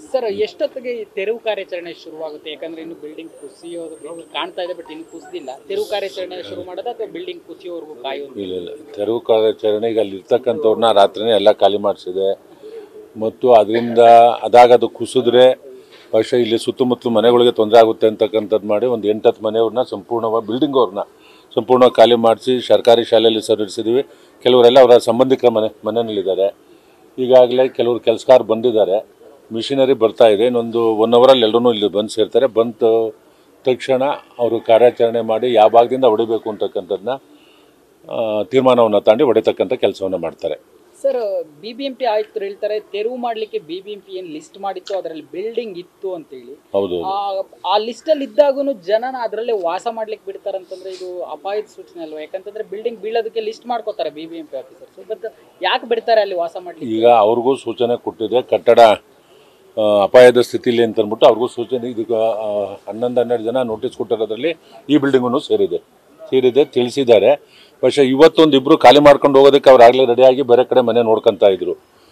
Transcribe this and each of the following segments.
sir ಎಷ್ಟೊತ್ತಿಗೆ ಈ ತೆರವು ಕಾರ್ಯಾಚರಣೆ ಶುರುವಾಗುತ್ತೆ ಯಾಕಂದ್ರೆ ಇನ್ನು ಬಿಲ್ಡಿಂಗ್ ಕುಸಿಯೋದು ಕಾಣ್ತಾ ಇದೆ ಬಟ್ ಇನ್ನು ಕುಸಿದಿಲ್ಲ ತೆರವು ಕಾರ್ಯಾಚರಣೆ ಶುರು ಮಾಡೋದು ಅಥವಾ ಬಿಲ್ಡಿಂಗ್ ಕುಸಿಯೋವರೆಗೂ ಕಾಯೋದು ಇಲ್ಲ ಇಲ್ಲ ತೆರವು ಕಾರ್ಯಾಚರಣೆಗೆ ಅಲ್ಲಿ ಇರ್ತಕ್ಕಂಥವ್ರನ್ನ ರಾತ್ರಿನೇ ಎಲ್ಲ ಖಾಲಿ ಮಾಡಿಸಿದೆ ಮತ್ತು ಅದರಿಂದ ಅದಾಗ ಅದು ಕುಸಿದ್ರೆ ಬಹುಶಃ ಇಲ್ಲಿ ಸುತ್ತಮುತ್ತಲು ಮನೆಗಳಿಗೆ ತೊಂದರೆ ಆಗುತ್ತೆ ಅಂತಕ್ಕಂಥದ್ದು ಮಾಡಿ ಒಂದು ಎಂಟತ್ತು ಮನೆಯವ್ರನ್ನ ಸಂಪೂರ್ಣವಾಗಿ ಬಿಲ್ಡಿಂಗ್ ಅವ್ರನ್ನ ಸಂಪೂರ್ಣವಾಗಿ ಖಾಲಿ ಮಾಡಿಸಿ ಸರ್ಕಾರಿ ಶಾಲೆಯಲ್ಲಿ ಸೇರಿಸಿದ್ದೀವಿ ಕೆಲವರೆಲ್ಲ ಅವರ ಸಂಬಂಧಿಕರ ಮನೆ ಮನೆಯಲ್ಲಿದ್ದಾರೆ ಈಗಾಗಲೇ ಕೆಲವರು ಕೆಲಸಗಾರ ಬಂದಿದ್ದಾರೆ ಮಿಷಿನರಿ ಬರ್ತಾ ಇದೆ ಇನ್ನೊಂದು ಒನ್ ಅವರಲ್ಲಿ ಎಲ್ಲರೂ ಇಲ್ಲಿ ಬಂದು ಸೇರ್ತಾರೆ ಬಂದ ತಕ್ಷಣ ಅವರು ಕಾರ್ಯಾಚರಣೆ ಮಾಡಿ ಯಾವ ಭಾಗದಿಂದ ಹೊಡಿಬೇಕು ಅಂತಕ್ಕಂಥದ್ದನ್ನ ತೀರ್ಮಾನವನ್ನು ತಾಂಡಿ ಹೊಡಿತಕ್ಕಂಥ ಕೆಲಸವನ್ನು ಮಾಡ್ತಾರೆ sir B B M P ಆಯುಕ್ತರು ಹೇಳ್ತಾರೆ ತೆರವು ಮಾಡ್ಲಿಕ್ಕೆ ಬಿ ಬಿ ಎಂ ಪಿ ಏನ್ ಲಿಸ್ಟ್ ಮಾಡಿತ್ತು ಅದರಲ್ಲಿ ಬಿಲ್ಡಿಂಗ್ ಇತ್ತು ಅಂತೇಳಿ ಹೌದು ಆ- ಆ ಲಿಸ್ಟ್ ಅಲ್ಲಿ ಇದ್ದಾಗೂ ಜನನ ಅದರಲ್ಲೇ ವಾಸ ಮಾಡ್ಲಿಕ್ಕೆ ಬಿಡ್ತಾರಂತಂದ್ರೆ ಇದು ಅಪಾಯದ ಸೂಚನೆ ಅಲ್ವಾ ಯಾಕಂತಂದ್ರೆ ಬಿಲ್ಡಿಂಗ್ ಬೀಳೋದಕ್ಕೆ ಲಿಸ್ಟ್ ಮಾಡ್ಕೋತಾರೆ B B M P officers but ಯಾಕೆ ಬಿಡ್ತಾರೆ ಅಲ್ಲಿ ವಾಸ ಮಾಡ್ಲಿಕ್ಕೆ ಈಗ ಅವ್ರಿಗೂ ಸೂಚನೆ ಕೊಟ್ಟಿದೆ ಕಟ್ಟಡ ಆ, ಅಪಾಯದ ಸ್ಥಿತಿಲಿ ಅಂತ ಅಂದ್ಬಿಟ್ಟು ಅವ್ರಿಗೂ ಸೂಚನೆ ಇದಕ್ಕೆ ಆ, ಹನ್ನೊಂದು ಹನ್ನೆರಡು ಜನ ನೋಟಿಸ್ ಕೊಟ್ಟಿರೋದ್ರಲ್ಲಿ ಈ ಬಿಲ್ಡಿಂಗೂ ಸೇರಿದೆ ಸೇರಿದೆ ತಿಳಿಸಿದ್ದಾರೆ പക്ഷേ ಇವತ್ತೊಂದು ಇಬ್ಬರು ಖಾಲಿ ಮಾಡ್ಕೊಂಡು ಹೋಗೋದಕ್ಕೆ ಅವ್ರು ಆಗಲೇ ರೆಡಿಯಾಗಿ ಬೇರೆ ಕಡೆ ಮನೆ ನೋಡ್ಕೊತಾ ಇದ್ರು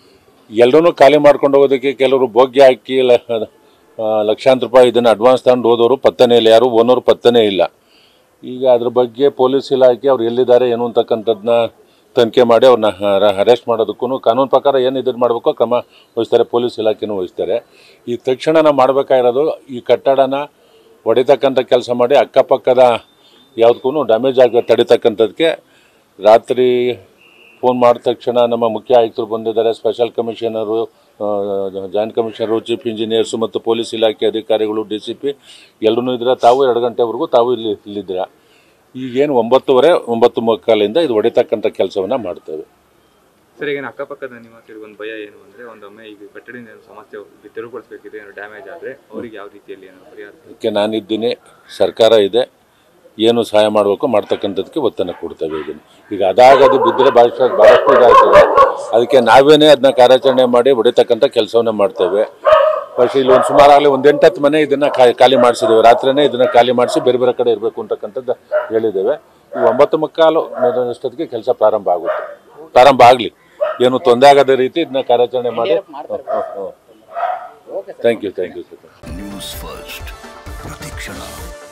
ಎಲ್ಲರೂ ಖಾಲಿ ಮಾಡ್ಕೊಂಡು ಹೋಗೋದಕ್ಕೆ ಕೆಲವರು ಭೋಗ್ಯ ಹಾಕಿ ಲ- ಆ, ಲಕ್ಷಾಂತರ ರೂಪಾಯಿ ಇದನ್ನು ಅಡ್ವಾನ್ಸ್ ತಗೊಂಡು ಹೋದವರು ಪತ್ತನೇ ಇಲ್ಲ ಯಾರು ಓನರು ಪತ್ತನೇ ಇಲ್ಲ ಈಗ ಅದ್ರ ಬಗ್ಗೆ ಪೊಲೀಸ್ ಇಲಾಖೆ ಅವ್ರು ಎಲ್ಲಿದ್ದಾರೆ ಏನು ಅಂತಕ್ಕಂಥದ್ದನ್ನ ತನಿಖೆ ಮಾಡಿ ಅವ್ರನ್ನ ಅರೆಸ್ಟ್ ಮಾಡೋದಕ್ಕೂ ಕಾನೂನು ಪ್ರಕಾರ ಏನು ಇದು ಮಾಡಬೇಕೋ ಕ್ರಮ ವಹಿಸ್ತಾರೆ ಪೊಲೀಸ್ ಇಲಾಖೆನೂ ವಹಿಸ್ತಾರೆ ಈ ತಕ್ಷಣ ನಾವು ಮಾಡಬೇಕಾಗಿರೋದು ಈ ಕಟ್ಟಡನ ಹೊಡಿತಕ್ಕಂಥ ಕೆಲಸ ಮಾಡಿ ಅಕ್ಕಪಕ್ಕದ ಯಾವುದಕ್ಕೂ ಡ್ಯಾಮೇಜ್ ಆಗ ತಡಿತಕ್ಕಂಥದ್ದಕ್ಕೆ ರಾತ್ರಿ ಫೋನ್ ಮಾಡಿದ ತಕ್ಷಣ ನಮ್ಮ ಮುಖ್ಯ ಆಯುಕ್ತರು ಬಂದಿದ್ದಾರೆ special commissioner joint commissioner chief engineers ಮತ್ತು ಪೊಲೀಸ್ ಇಲಾಖೆ ಅಧಿಕಾರಿಗಳು ಡಿ ಸಿ ಪಿ ಎಲ್ಲರೂ ಇದ್ರೆ ತಾವು ಎರಡು ಗಂಟೆವರೆಗೂ ತಾವು ಇಲ್ಲಿ ಇಲ್ಲಿದ್ದೀರ ಈಗೇನು ಒಂಬತ್ತುವರೆ ಒಂಬತ್ತು ಮುಕ್ಕಾಲಿಂದ ಇದು ಹೊಡಿತಕ್ಕಂಥ ಕೆಲಸವನ್ನು ಮಾಡ್ತೇವೆ ಸರ್ ಈಗ ಅಕ್ಕಪಕ್ಕದ ನಿವಾಸಿಗಳಿಗೆ ಒಂದು ಭಯ ಏನು ಅಂದ್ರೆ ಒಂದೊಮ್ಮೆ ಈಗ ಕಟ್ಟಡದಿಂದ ಏನು ಸಮಸ್ಯೆ ಅವ್ರಿಗೆ ತೆರವುಗೊಳಿಸಬೇಕಿದೆ ಏನೋ ಡ್ಯಾಮೇಜ್ ಆದ್ರೆ ಅವ್ರಿಗೆ ಯಾವ ರೀತಿಯಲ್ಲಿ ಏನೋ ಪರಿಹಾರ ಅದಕ್ಕೆ ನಾನಿದ್ದೀನಿ ಸರ್ಕಾರ ಇದೆ ಏನು ಸಹಾಯ ಮಾಡಬೇಕು ಮಾಡ್ತಕ್ಕಂಥದ್ದಕ್ಕೆ ಒತ್ತನ್ನು ಕೊಡ್ತೇವೆ ಇದನ್ನು ಈಗ ಅದಾಗ ಅದು ಬಿದ್ದರೆ ಭಾಳಷ್ಟು ಭಾಳಷ್ಟು ಇದಾಗ್ತದೆ ಅದಕ್ಕೆ ನಾವೇನೇ ಅದನ್ನ ಕಾರ್ಯಾಚರಣೆ ಮಾಡಿ ಹೊಡಿತಕ್ಕಂಥ ಕೆಲಸವನ್ನ ಮಾಡ್ತೇವೆ പക്ഷേ ಇಲ್ಲಿ ಒಂದು ಸುಮಾರಾಗಲಿ ಒಂದು ಎಂಟತ್ತು ಮನೆ ಇದನ್ನು ಖಾಲಿ ಮಾಡಿಸಿದ್ದೇವೆ ರಾತ್ರಿನೇ ಇದನ್ನು ಖಾಲಿ ಮಾಡಿಸಿ ಬೇರೆ ಬೇರೆ ಕಡೆ ಇರಬೇಕು ಅಂತಕ್ಕಂಥದ್ದು ಹೇಳಿದ್ದೇವೆ ಈ ಒಂಬತ್ತು ಮುಕ್ಕಾಲು ಅಷ್ಟೊತ್ತಿಗೆ ಕೆಲಸ ಪ್ರಾರಂಭ ಆಗುತ್ತೆ ಪ್ರಾರಂಭ ಆಗಲಿ ಏನು ತೊಂದರೆ ಆಗದ ರೀತಿ ಇದನ್ನ ಕಾರ್ಯಾಚರಣೆ ಮಾಡಿ thank you thank you sir News First ಪ್ರತಿಕ್ಷಣ